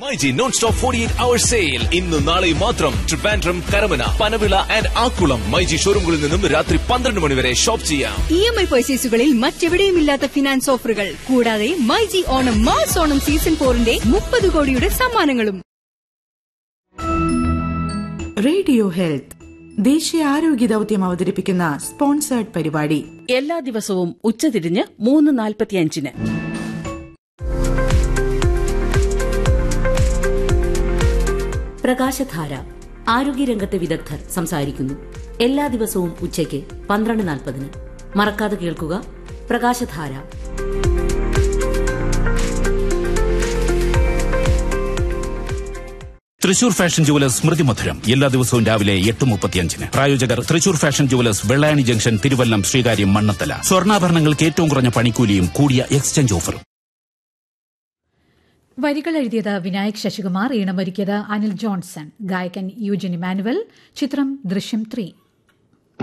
myG non stop forty eight hour sale ഇന്ന് നാളെയും മാത്രം ട്രിവാൻഡ്രം കരമന പനവിള ആൻഡ് ആക്കുളം മൈജി ഷോറൂമുകളിൽ നിന്നും രാത്രി പന്ത്രണ്ട് മണി വരെ ഷോപ്പ് ചെയ്യാം ഇ എം ഐ പർച്ചേസുകളിൽ മറ്റെവിടെയും ഇല്ലാത്ത ഫിനാൻസ് ഓഫറുകൾ കൂടാതെ myG Onam mass Onam season ഫോറിന്റെ മുപ്പത് കോടിയുടെ സമ്മാനങ്ങളും റേഡിയോ ഹെൽത്ത് ദേശീയ ആരോഗ്യ ദൌത്യം അവതരിപ്പിക്കുന്ന സ്പോൺസേർഡ് പരിപാടി എല്ലാ ദിവസവും ഉച്ചതിരിഞ്ഞ് മൂന്ന് നാൽപ്പത്തിയഞ്ചിന് പ്രകാശധാര ആരോഗ്യരംഗത്തെ വിദഗ്ധർ സംസാരിക്കുന്നു എല്ലാ ദിവസവും ഉച്ചയ്ക്ക് പന്ത്രണ്ട് നാൽപ്പതിന് മറക്കാതെ കേൾക്കുക പ്രകാശധാര തൃശൂർ ഫാഷൻ ജുവലേഴ്സ് സ്മൃതി മധുരം എല്ലാ ദിവസവും രാവിലെ എട്ട് മുപ്പത്തിയഞ്ചിന് പ്രായോജകർ Thrissur fashion jewellers Vellayani junction Thiruvallam Sreekaryam Mannanthala സ്വർണ്ണാഭരണങ്ങൾക്ക് ഏറ്റവും കുറഞ്ഞ പണിക്കൂലിയും കൂടിയ എക്സ്ചേഞ്ച് ഓഫറും വരികൾ എഴുതിയത് വിനായക് ശശികുമാർ ഈണമൊരുക്കിയത് അനിൽ ജോൺസൺ ഗായകൻ യൂജിൻ ഇമാനുവൽ ചിത്രം ദൃശ്യം ത്രീ